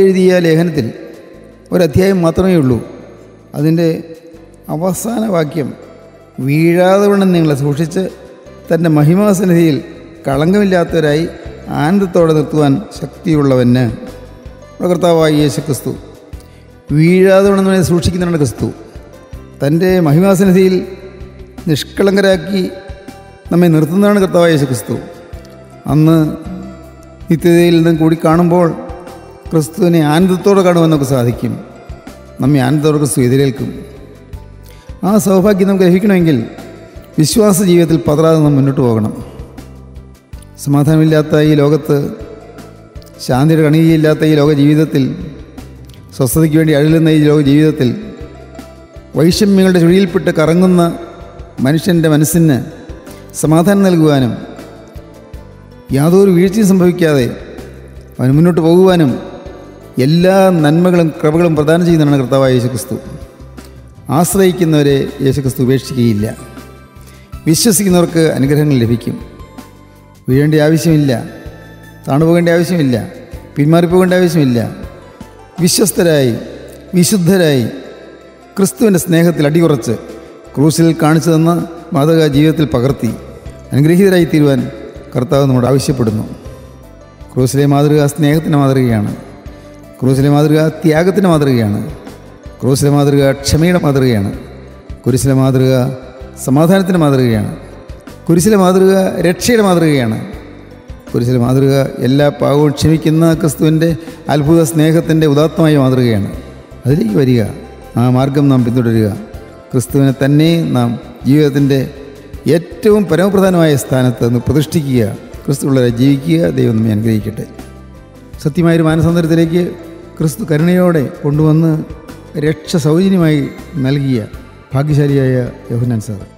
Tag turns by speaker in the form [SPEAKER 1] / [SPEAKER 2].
[SPEAKER 1] എഴുതിയ ലേഖനത്തിൽ ഒരധ്യായം മാത്രമേ ഉള്ളൂ അതിൻ്റെ അവസാന വാക്യം വീഴാതെ വണ്ണം നിങ്ങളെ സൂക്ഷിച്ച് തൻ്റെ മഹിമാസന്നിധിയിൽ കളങ്കമില്ലാത്തവരായി ആനന്ദത്തോടെ നിർത്തുവാൻ ശക്തിയുള്ളവന് നമ്മുടെ കർത്താവായ യേശു ക്രിസ്തു വീഴാതെ വണ്ണം നമ്മളെ സൂക്ഷിക്കുന്നതാണ് ക്രിസ്തു തൻ്റെ മഹിമാസന്നിധിയിൽ നിഷ്കളങ്കരാക്കി നമ്മെ നിർത്തുന്നതാണ് കർത്താവായ യേശു ക്രിസ്തു അന്ന് നിത്യതയിൽ നിന്നും കൂടി കാണുമ്പോൾ ക്രിസ്തുവിനെ ആനന്ദത്തോടെ കാണുവാൻ നമുക്ക് സാധിക്കും നമ്മെ ആനന്ദത്തോടെ ക്രിസ്തു എതിരേൽക്കും ആ സൗഭാഗ്യം നമുക്ക് ലഭിക്കണമെങ്കിൽ വിശ്വാസ ജീവിതത്തിൽ പതറാതെ നാം മുന്നോട്ട് പോകണം സമാധാനമില്ലാത്ത ഈ ലോകത്ത് ശാന്തിയുടെ കണികയില്ലാത്ത ഈ ലോക ജീവിതത്തിൽ സ്വസ്ഥതയ്ക്ക് വേണ്ടി അഴലുന്ന ഈ ലോക ജീവിതത്തിൽ വൈഷമ്യങ്ങളുടെ ചുഴിയിൽപ്പെട്ട് കറങ്ങുന്ന മനുഷ്യൻ്റെ മനസ്സിന് സമാധാനം നൽകുവാനും യാതൊരു വീഴ്ചയും സംഭവിക്കാതെ അവന് മുന്നോട്ട് പോകുവാനും എല്ലാ നന്മകളും കൃപകളും പ്രദാനം ചെയ്യുന്നതാണ് കർത്താവായ യേശുക്രിസ്തു ആശ്രയിക്കുന്നവരെ യേശുക്രിസ്തു ഉപേക്ഷിക്കുകയില്ല വിശ്വസിക്കുന്നവർക്ക് അനുഗ്രഹങ്ങൾ ലഭിക്കും വീഴേണ്ട ആവശ്യമില്ല താണുപോകേണ്ട ആവശ്യമില്ല പിന്മാറിപ്പോകേണ്ട ആവശ്യമില്ല വിശ്വസ്തരായി വിശുദ്ധരായി ക്രിസ്തുവിൻ്റെ സ്നേഹത്തിൽ അടിയുറച്ച് ക്രൂസിൽ കാണിച്ചു തന്ന മാതൃക ജീവിതത്തിൽ പകർത്തി അനുഗ്രഹീതരായി തീരുവാൻ കർത്താവ് നമ്മോട് ആവശ്യപ്പെടുന്നു ക്രൂസിലെ മാതൃക സ്നേഹത്തിൻ്റെ മാതൃകയാണ് ക്രൂസിലെ മാതൃക ത്യാഗത്തിൻ്റെ മാതൃകയാണ് ക്രൂസിലെ മാതൃക ക്ഷമയുടെ മാതൃകയാണ് കുരിശിലെ മാതൃക സമാധാനത്തിൻ്റെ മാതൃകയാണ് കുരിശിലെ മാതൃക രക്ഷയുടെ മാതൃകയാണ് കുരിശിലെ മാതൃക എല്ലാ പാവവും ക്ഷമിക്കുന്ന ക്രിസ്തുവിൻ്റെ അത്ഭുത സ്നേഹത്തിൻ്റെ ഉദാത്തമായ മാതൃകയാണ് അതിലേക്ക് വരിക ആ മാർഗം നാം പിന്തുടരുക ക്രിസ്തുവിനെ തന്നെ നാം ജീവിതത്തിൻ്റെ ഏറ്റവും പരമപ്രധാനമായ സ്ഥാനത്ത് നിന്ന് പ്രതിഷ്ഠിക്കുക ക്രിസ്തുള്ളവരെ ജീവിക്കുക ദൈവം നമ്മെ അനുഗ്രഹിക്കട്ടെ സത്യമായൊരു മാനസാന്തരത്തിലേക്ക് ക്രിസ്തു കരുണയോടെ കൊണ്ടുവന്ന് രക്ഷ സൗജന്യമായി നൽകിയ ഭാഗ്യശാലിയായ യോഹനാൻ സാർ